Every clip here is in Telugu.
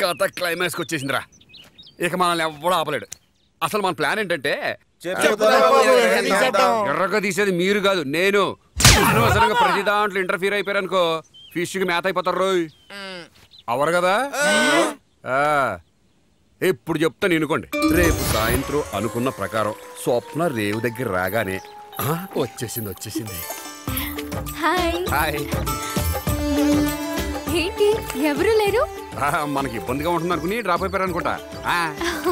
కథ క్లైమాక్స్కి వచ్చేసిందిరా ఇక మనల్ని ఎవ్వడూ ఆపలేడు అసలు మన ప్లాన్ ఏంటంటే ఎర్రగా తీసేది మీరు కాదు నేను అనవసరంగా ప్రతి దాంట్లో ఇంటర్ఫీర్ అయిపోయారు అనుకో ఫిష్కి మేత అయిపోతారు రోయ్ అవరు కదా ఆ, ఇప్పుడు చెప్తాను వినుకోండి రేపు సాయంత్రం అనుకున్న ప్రకారం స్వప్న రేవు దగ్గర రాగానే ఆ, వచ్చేసింది వచ్చేసింది హాయ్ హాయ్ ఏంటి ఎవరు లేరు ఆ, మనకి ఇబ్బందిగా ఉంటుంది అనుకుని డ్రాప్ అయిపోయారు అనుకుంటా ఆ,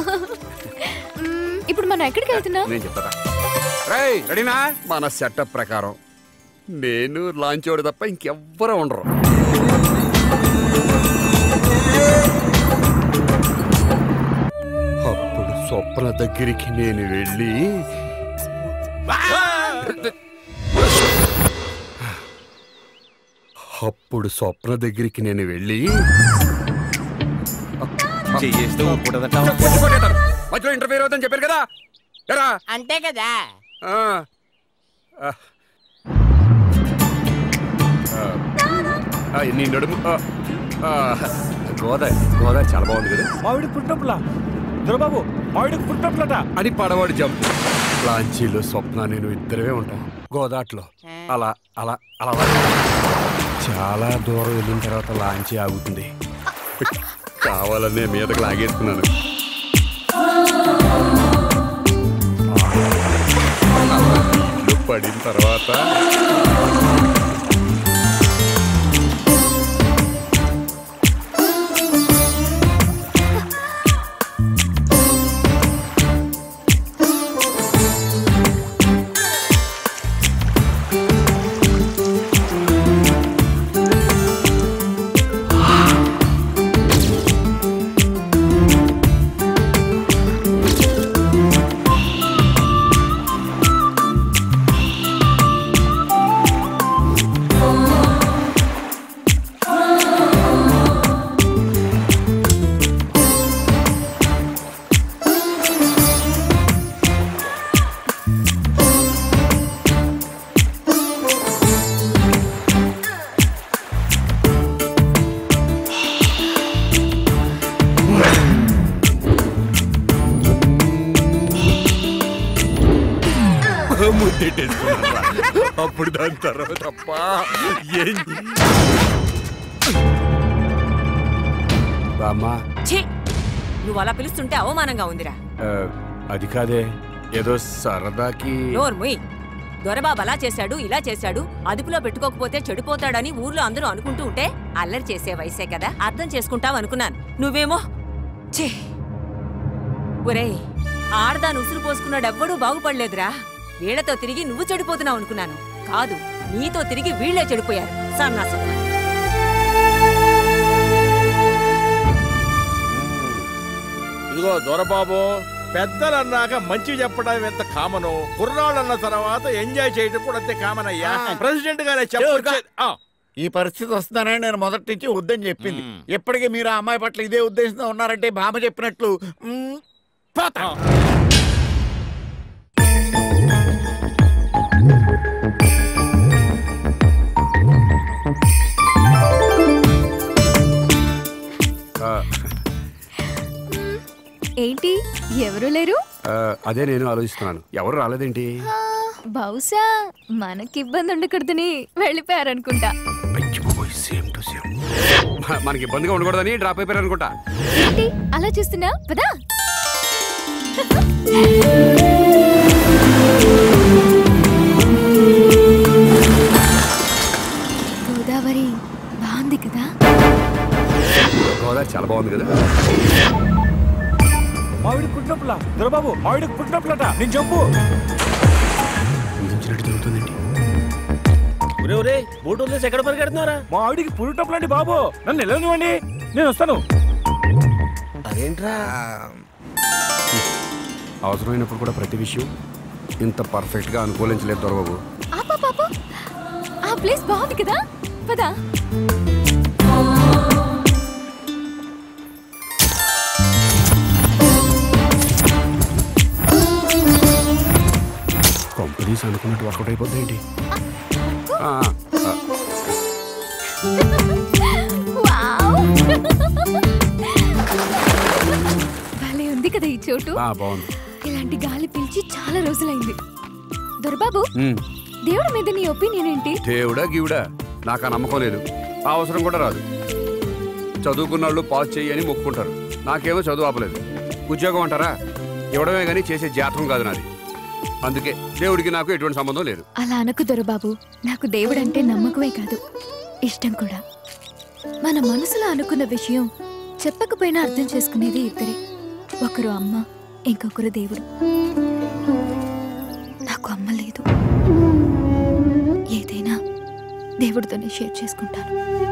మ్మ్, ఇప్పుడు మనం ఎక్కడికి వెళ్తున్నాం నేను చెప్తా రేయ్ రెడీనా మన సెటప్ ప్రకారం నేను లాంచ్ వాడు తప్ప ఇంకెవ్వరూ ఉండరు అప్పుడు స్వప్న దగ్గరికి నేను వెళ్ళి అప్పుడు స్వప్న దగ్గరికి నేను వెళ్ళి చేస్తే ఊరుకుంటుందట కొట్టేస్తారు. మధ్యలో ఇంటర్ఫీర్ అవుతుందని చెప్పారు కదా ఎరా అంతే కదా ఆ. ఆ. ఆ. ఆ, నీ నడుము ఆ. ఆ. గోదావరి గోదావరి చాలా బాగుంది కదా మావిడికి పుట్టినప్పులా దొరబాబు మావిడికి పుట్టినప్పులట అని పడవాడి జంప్ లాంచీలో స్వప్న నేను ఇద్దరమే ఉంటాం గోదాట్లో అలా అలా అలా చాలా దూరం వెళ్ళిన తర్వాత లాంచీ ఆగుతుంది కావాలనే మీదకి లాగేసుకున్నాను ఇల్లు పడిన తర్వాత ముద్దెట్టేసుకున్నా అప్పుడు దాని తర్వాత తప్ప ఏం బామ్మా ఛీ నువ్వు అలా పిలుస్తుంటే అవమానంగా ఉందిరా ఆ, అది కాదే ఏదో సరదాకి నోర్ముయ్ దొరబాబు అలా చేశాడు ఇలా చేశాడు అదుపులో పెట్టుకోకపోతే చెడిపోతాడని ఊర్లో అందరూ అనుకుంటూ ఉంటే అల్లరి చేసే వయసే కదా అర్థం చేసుకుంటావు అనుకున్నాను నువ్వేమో ఛీ ఒరేయ్ ఆడదాని ఉసురు పోసుకున్నాడెవ్వడూ బాగుపడలేదురా వీళ్లతో తిరిగి నువ్వు చెడిపోతున్నావు అనుకున్నాను కాదు నీతో తిరిగి వీళ్లే చెడిపోయారు సన్నాసం ఇదిగో దొరబాబు పెద్దలన్నాక మంచి చెప్పడం ఎంత కామను కుర్రాళ్ళన్న తర్వాత ఎంజాయ్ చేయడం కూడా అంతే కామన్ అయ్యా ప్రెసిడెంట్ గారే చెప్పొచ్చే ఆ, ఈ పరిస్థితి వస్తుందనే నేను మొదటి నుంచి వద్దని చెప్పింది మ్మ్. ఎప్పటికీ మీరు ఆ అమ్మాయి పట్ల ఇదే ఉద్దేశంతో ఉన్నారంటే బామ్మ చెప్పినట్లు మ్మ్, పోతా ఆ. ఆ, ఏంటి ఎవరు లేరు ఆ, అదే నేను ఆలోచిస్తున్నాను ఎవరు రాలేదేంటి ఆ, బహుశా మనకి ఇబ్బంది ఉండకూడదని వెళ్ళిపోయారనుకుంటా సేమ్ టు సేమ్ మనకి ఇబ్బందిగా ఉండకూడదని డ్రాప్ అయిపోయారు అనుకుంటా ఏంటి అలా చూస్తున్నా పదా గోదావరి బాగుంది కదా గోదావరి చాలా బాగుంది కదా మావిడికి పుట్టినప్పులా దొరబాబు మావిడికి పుట్టినప్పులట నేను చెప్పు ఊహించినట్టు జరుగుతుందండి ఒరే ఒరే బోట్ వదిలేసి ఎక్కడ పరిగెడుతున్నారా మా ఆవిడికి పుట్టినప్పులండి బాబు నన్ను వెళ్ళనివ్వండి నేను వస్తాను అదేంట్రా అవసరమైనప్పుడు కూడా ప్రతి విషయం ఇంత పర్ఫెక్ట్ గా అనుకూలించలేదు దొరబాబు ఆపా పాప ఆ ప్లేస్ బాగుంది కదా పదా కంపెనీస్ అనుకున్నట్టు వర్కౌట్ అయిపోద్ది ఏంటి ఆ, ఆ, వావ్ కదా ఈ చోటు ఆ, బాగుంది ఇలాంటి గాలి పీల్చి చాలా రోజులైంది దొరబాబు ఉమ్. దేవుడి మీద నీ ఒపీనియన్ ఏంటి దేవుడా గివుడా నాకు ఆ నమ్మకం లేదు ఆ అవసరం కూడా రాదు చదువుకున్న వాళ్ళు పాస్ చేయి అని మొక్కుకుంటారు నాకేమో చదువు ఆపలేదు ఉద్యోగం అంటారా ఇవ్వడమే కానీ చేసే జాతకం కాదు నాది అందుకే దేవుడికి నాకు ఎటువంటి సంబంధం లేదు అలా అనకు దొరబాబు నాకు దేవుడంటే నమ్మకమే కాదు ఇష్టం కూడా మన మనసులో అనుకున్న విషయం చెప్పకపోయినా అర్థం చేసుకునేది ఇద్దరే ఒకరు అమ్మ ఇంకొకరు దేవుడు నాకు అమ్మ లేదు ఏదైనా దేవుడితోనే షేర్ చేసుకుంటాను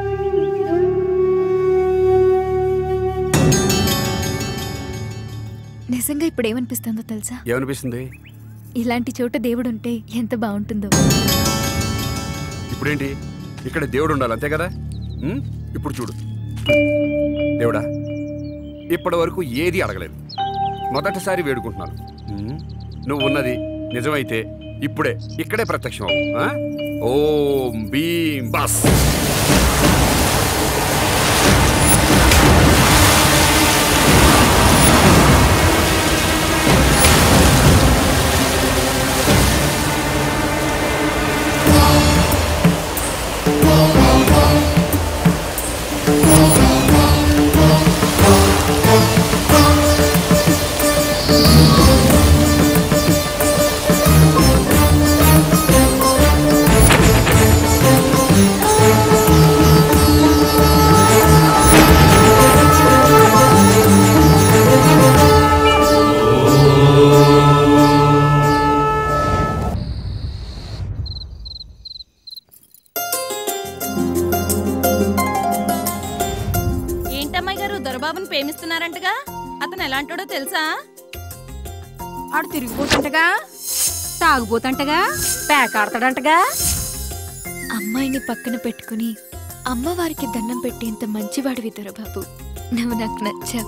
నిజంగా ఇప్పుడు ఏమనిపిస్తుందో తెలుసా ఏమనిపిస్తుంది ఇలాంటి చోట దేవుడు ఉంటే ఎంత బాగుంటుందో ఇప్పుడేంటి ఇక్కడ దేవుడు ఉండాలి అంతే కదా ఉమ్? ఇప్పుడు చూడు దేవుడా ఇప్పటి వరకు ఏది అడగలేదు మొదటిసారి వేడుకుంటున్నాను ఉమ్? నువ్వు ఉన్నది నిజమైతే ఇప్పుడే ఇక్కడే ప్రత్యక్షం అవ్వు, ఆ? ఓం భీం బస్ ఏంటమ్మాయి గారు దొరబాబుని ప్రేమిస్తున్నారంటగా అతను ఎలాంటోడో తెలుసా ఆడు తిరిగిపోతుంటగా తాగుపోతుంటగా పేకాడతాడంటగా అమ్మాయిని పక్కన పెట్టుకుని అమ్మవారికి దండం పెట్టేంత మంచివాడివి దొరబాబు నువ్వు నాకు నచ్చావు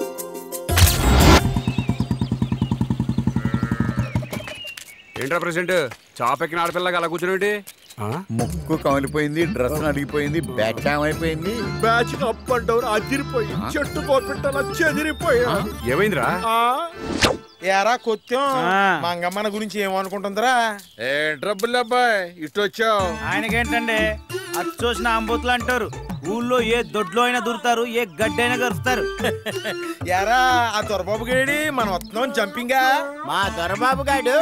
ఏంట్రా ప్రెసిడెంట్ చాపెక్కిన ఆడపిల్లగా అలా కూర్చునేటి ముక్కు కమిలిపోయింది డ్రెస్ అడిగిపోయింది బ్యాచ్ అయిపోయింది బ్యాచ్ అప్ అండ్ డౌన్ అదిరిపోయి చెట్టు కోపెట్టాల చెదిరిపోయా ఏమైందిరా ఏరా కొత్తం ఆ. మంగమ్మన గురించి ఏమనుకుంటుందిరా ఏ డబ్బులు అబ్బాయి ఇటు వచ్చావు ఆయనకేంటండి అది చూసిన అంబోతులు అంటారు ఊళ్ళో ఏ దొడ్లో అయినా దూరుతారు ఏ గడ్డైనా గరుస్తారు ఏరా ఆ దొరబాబు గేడి మనం వస్తున్నాం జంపింగా మా దొరబాబు గాడు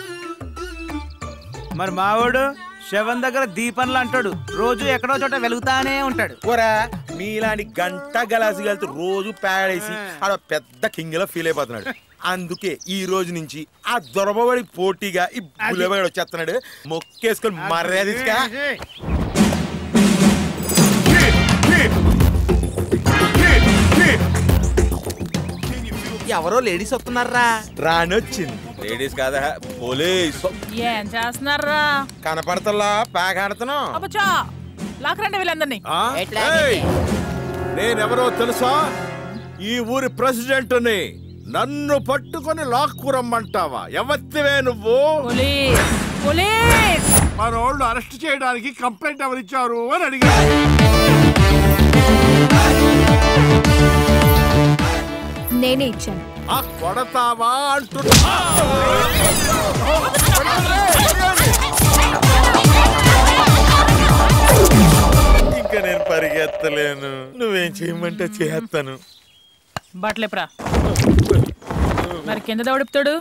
మరి మావాడు శవం దగ్గర దీపంలు అంటాడు రోజు ఎక్కడో చోట వెలుగుతానే ఉంటాడు ఓరా మీలాంటి గంట గలాసి కలిసి రోజు పేడేసి ఆడ పెద్ద కింగిలో ఫీల్ అయిపోతున్నాడు అందుకే ఈ రోజు నుంచి ఆ దొరబాబడి పోటీగా ఈ బుల్లబాడు వచ్చేస్తున్నాడు మొక్కేసుకొని మర్యాద ఇచ్చుకా. ఎవరో లేడీస్ వస్తున్నారా రానొచ్చింది లేడీస్ కాదా పోలీస్ ఏం చేస్తున్నారా కనపడతల్లా ప్యాక్ ఆడుతున్నాం అబ్బచా లాకరండి వీళ్ళందరినీ ఆ? ఏయ్! నేనెవరో తెలుసా ఈ ఊరి ప్రెసిడెంట్ని నన్ను పట్టుకొని లాక్కురమ్మంటావా ఎవత్తివే నువ్వు పోలీస్ పోలీస్ మనోళ్ళు అరెస్ట్ చేయడానికి కంప్లైంట్ ఎవరిచ్చారు అని అడిగారు నేనే ఇచ్చాను ఆ కొడతావా అంటున్నా ఇంకా నేను పరిగెత్తలేను నువ్వేం చేయమంటే చేస్తాను బట్టలేపురా మరి కింద దౌడిపుతాడు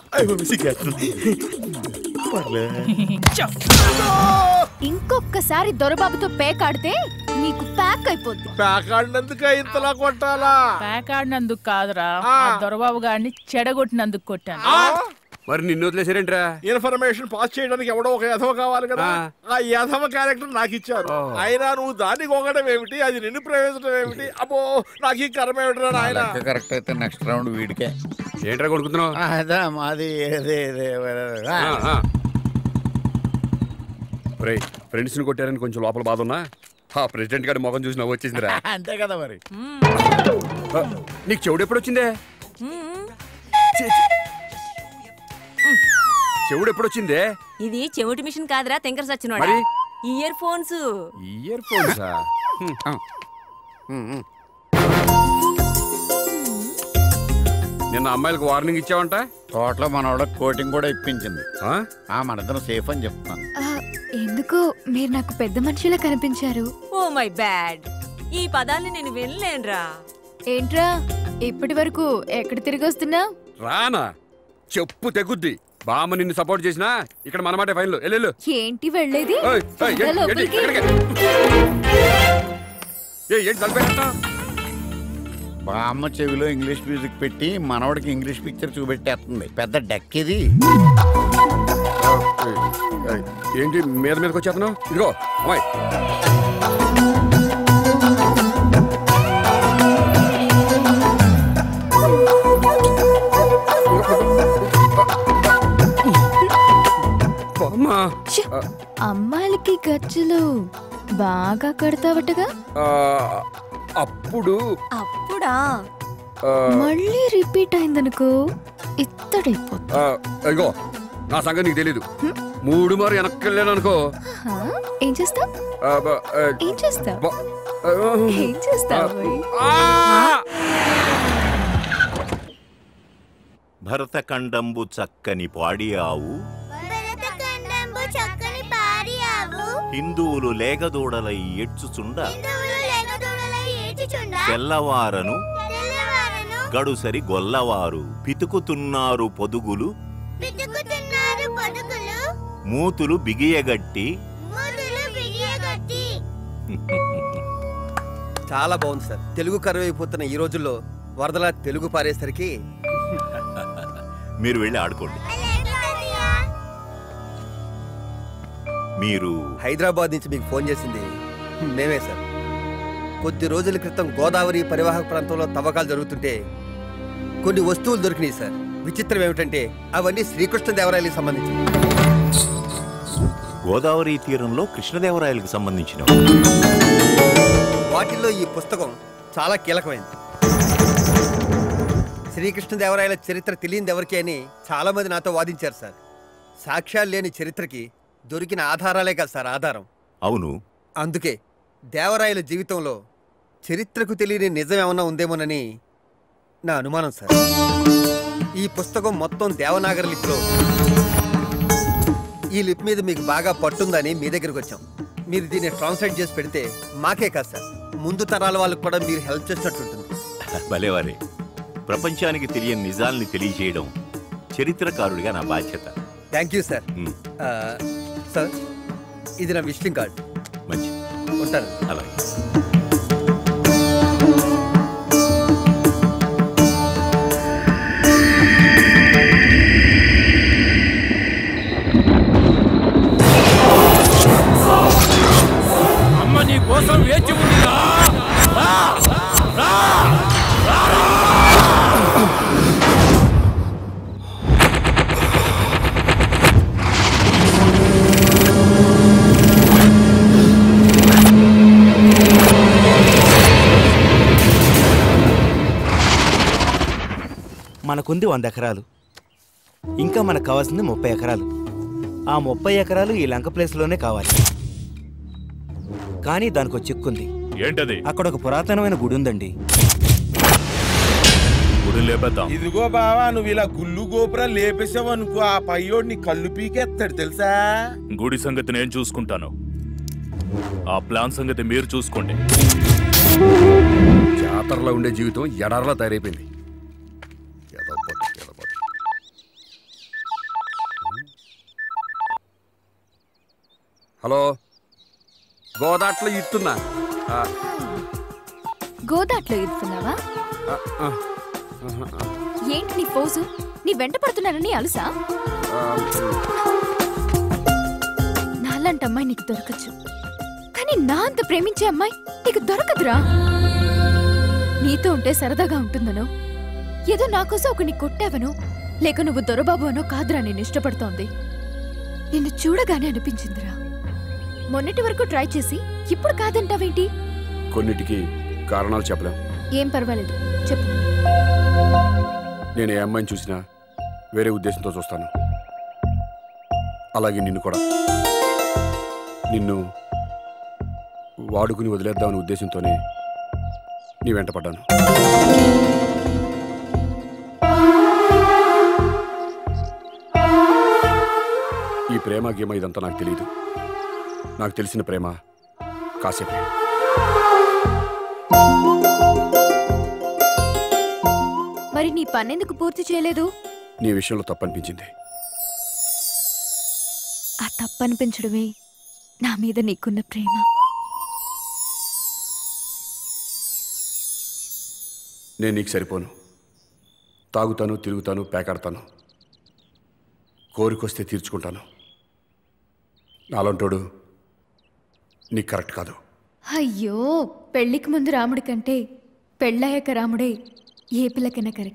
ఇంకొకసారి దొరబాబుతో పేకాడితే నీకు ప్యాక్ అయిపోద్ది ప్యాక్ ఆడినందుకే ఇంతలా కొట్టాలా ప్యాక్ ఆడినందుకు కాదురా ఆ. ఆ దొరబాబు గారిని చెడగొట్టినందుకు కొట్టాను మరి నిన్ను వదిలేసారేంట్రా ఇన్ఫర్మేషన్ పాస్ చేయడానికి ఎవడో ఒక యథవ కావాలి కదా ఆ. ఆ యథవ క్యారెక్టర్ నాకు ఇచ్చారు ఓ. అయినా నువ్వు దాన్ని కొనడం ఏమిటి అది నిన్ను ప్రవేశించడం ఏమిటి అబ్బో నాకు ఈ కర్మ ఏమిటిరా నాయన లెక్క కరెక్ట్ అయితే నెక్స్ట్ రౌండ్ వీడికే ఏంట్రా కొనుక్కుతున్నావు అదా మాది ఏదే ఏదే ఆ. రే ఫ్రెండ్స్ ని కొట్టారని కొంచెం లోపల బాధ ఉన్నా ఆ ప్రెసిడెంట్ గారి మొఖం చూసి నవ్వు వచ్చిందిరా అంతే కదా మరి ఆ, నీకు చెవుడు ఎప్పుడు వచ్చిందే ఛీ, ఛీ. చెవుడు ఎప్పుడు వచ్చిందే ఇది చెవిటి మిషన్ కాదురా తెంకర సచ్చినోడా మరి? ఇయర్ ఫోన్స్ ఇయర్ ఫోన్సా నిన్న అమ్మాయిలకు వార్నింగ్ ఇచ్చావంట తోటలో మనోడ కోటింగ్ కూడా ఇప్పించింది ఆ? ఆ మనిద్దరం సేఫ్ అని చెప్తున్నాను ఆ, ఎందుకో మీరు నాకు పెద్ద మనిషిలా కనిపించారు ఓ మై బ్యాడ్ ఈ పదాన్ని నేను వినలేనురా ఏంట్రా ఇప్పటి వరకు ఎక్కడ తిరిగి వస్తున్నా రానా చెప్పు తెగుద్ది బామ్మ నిన్ను సపోర్ట్ చేసినా ఇక్కడ మనమాటే ఫైన్లు వెళ్ళు ఏంటి వెళ్ళేది ఏయ్, ఏయ్, ఏంటి, రా ఏంటి, లోపలికి. ఎక్కడికి? ఏయ్, ఏంటి తలపేస్తా బామ్మ చెవిలో ఇంగ్లీష్ మ్యూజిక్ పెట్టి మనవడికి ఇంగ్లీష్ పిక్చర్ చూపెట్టేస్తుంది పెద్ద డెక్ ఇది ఏంటి మీద మీదకి వచ్చేస్తున్నావు ఇదిగో అమ్మాయి అమ్మా ఛీ! అమ్మాయిలకి గజ్జలు బాగా కడతావటగా ఆ, అప్పుడు అప్పుడా ఆ, మళ్ళీ రిపీట్ అయిందనుకో ఇత్తడైపోతుంది ఆ, ఇదిగో నా సంగతి నీకు తెలీదు మూడు మారు వెనక్కి వెళ్ళాను అనుకో హా? ఏం చేస్తావ్ ఆ, బ- ఆ, ఏం చేస్తావ్ బ- ఆ, ఏం చేస్తావు భరతఖండంబు చక్కని పాడి ఆవు భరతఖండంబు చక్కని పారి ఆవు హిందువులు లేగదూడలై ఎడ్చుచుండ హిందువులు లేగదూడలై ఏడ్చుచుండ తెల్లవారను తెల్లవారను గడుసరి గొల్లవారు పితుకుతున్నారు పొదుగులు వెతుకుతున్నారు పొదుగులు మూతులు బిగియగట్టి మూతులు బిగియగట్టి చాలా బాగుంది సార్ తెలుగు కరువైపోతున్న ఈ రోజుల్లో వరదలా తెలుగు పారేసరికి మీరు వెళ్ళి ఆడుకోండి మీరు హైదరాబాద్ నుంచి మీకు ఫోన్ చేసింది మేమే సార్ కొద్ది రోజుల క్రితం గోదావరి పరివాహక ప్రాంతంలో తవ్వకాలు జరుగుతుంటే కొన్ని వస్తువులు దొరికినాయి సార్ విచిత్రం ఏమిటంటే అవన్నీ శ్రీకృష్ణదేవరాయలకు సంబంధించి గోదావరి తీరంలో కృష్ణదేవరాయలకు సంబంధించిన వాటిల్లో ఈ పుస్తకం చాలా కీలకమైంది శ్రీకృష్ణదేవరాయల చరిత్ర తెలియదు ఎవరికి అని చాలా మంది నాతో వాదించారు సార్ సాక్ష్యాలు లేని చరిత్రకి దొరికిన ఆధారాలే కదా సార్ ఆధారం అవును అందుకే దేవరాయల జీవితంలో చరిత్రకు తెలియని నిజం ఏమన్నా ఉందేమోనని నా అనుమానం సార్ ఈ పుస్తకం మొత్తం దేవనాగరి లిపిలో ఈ లిప్ మీద మీకు బాగా పట్టుందని మీ దగ్గరికి వచ్చాం మీరు దీన్ని ట్రాన్స్లేట్ చేసి పెడితే మాకే కాదు సార్ ముందు తరాల వాళ్ళకు కూడా మీరు హెల్ప్ చేసినట్టుంటుంది భలేవారే ప్రపంచానికి తెలియని నిజాల్ని తెలియజేయడం చరిత్రకారుడిగా నా బాధ్యత థ్యాంక్ యూ సార్ ఉమ్, ఆ, సార్ ఇది నా విజిటింగ్ కార్డ్ మంచి ఉంటాను అలాగే అమ్మ నీ కోసం వేచి ఉందిరా రా! రా! రా! మనకుంది వంద ఎకరాలు ఇంకా మనకు కావాల్సింది ముప్పై ఎకరాలు ఆ ముప్పై ఎకరాలు ఈ లంక ప్లేస్లోనే కావాలి కానీ దానికి ఒక చిక్కుంది ఏంటది అక్కడ ఒక పురాతనమైన గుడి ఉందండి గుడి లేపేద్దాం ఇదిగో బావా నువ్వు ఇలా గుళ్ళు గోపురం లేపేసావు అనుకో ఆ పయ్యోడు నీ కళ్ళు పీకేస్తాడు తెలుసా గుడి సంగతి నేను చూసుకుంటాను ఆ ప్లాన్ సంగతి మీరు చూసుకోండి జాతరలో ఉండే జీవితం ఎడారిలో తయారైపోయింది ఏదో బతుకు, ఏదో బతుకు. హలో గోదాట్లో ఇస్తున్నా ఆ, గోదాట్లో ఇస్తున్నావా ఆ, ఆ, ఆహా, ఆ, ఏంటి నీ పోజు నీ వెంట పడుతున్నానని అలుసా ఆ, నాలాంటి అమ్మాయి నీకు దొరకచ్చు కానీ నా అంత ప్రేమించే అమ్మాయి నీకు దొరకదురా నీతో ఉంటే సరదాగా ఉంటుందనో ఏదో నా కోసం ఒకని కొట్టావనో లేక నువ్వు దొరబాబు అనో కాదురా నేను ఇష్టపడుతోంది నిన్ను చూడగానే అనిపించిందిరా మొన్నటి వరకు ట్రై చేసి ఇప్పుడు కాదంటావేంటి కొన్నిటికి కారణాలు చెప్పలేం ఏం పర్వాలేదు చెప్పు నేను ఏ అమ్మాయిని చూసినా వేరే ఉద్దేశంతో చూస్తాను అలాగే నిన్ను కూడా నిన్ను వాడుకుని వదిలేద్దామనే ఉద్దేశంతోనే నీ వెంట పడ్డాను ప్రేమ గేమ ఇదంతా నాకు తెలియదు నాకు తెలిసిన ప్రేమ కాసేపే మరి నీ పనెందుకు పూర్తి చేయలేదు నీ విషయంలో తప్పనిపించింది ఆ తప్పనిపించడమే నా మీద నీకున్న ప్రేమ నేను నీకు సరిపోను తాగుతాను తిరుగుతాను పేకాడతాను కోరికొస్తే తీర్చుకుంటాను నాలంటోడు నీకు కరెక్ట్ కాదు అయ్యో పెళ్లికి ముందు రాముడి కంటే పెళ్ళయ్యాక రాముడే ఏ పిల్లకైనా కరెక్ట్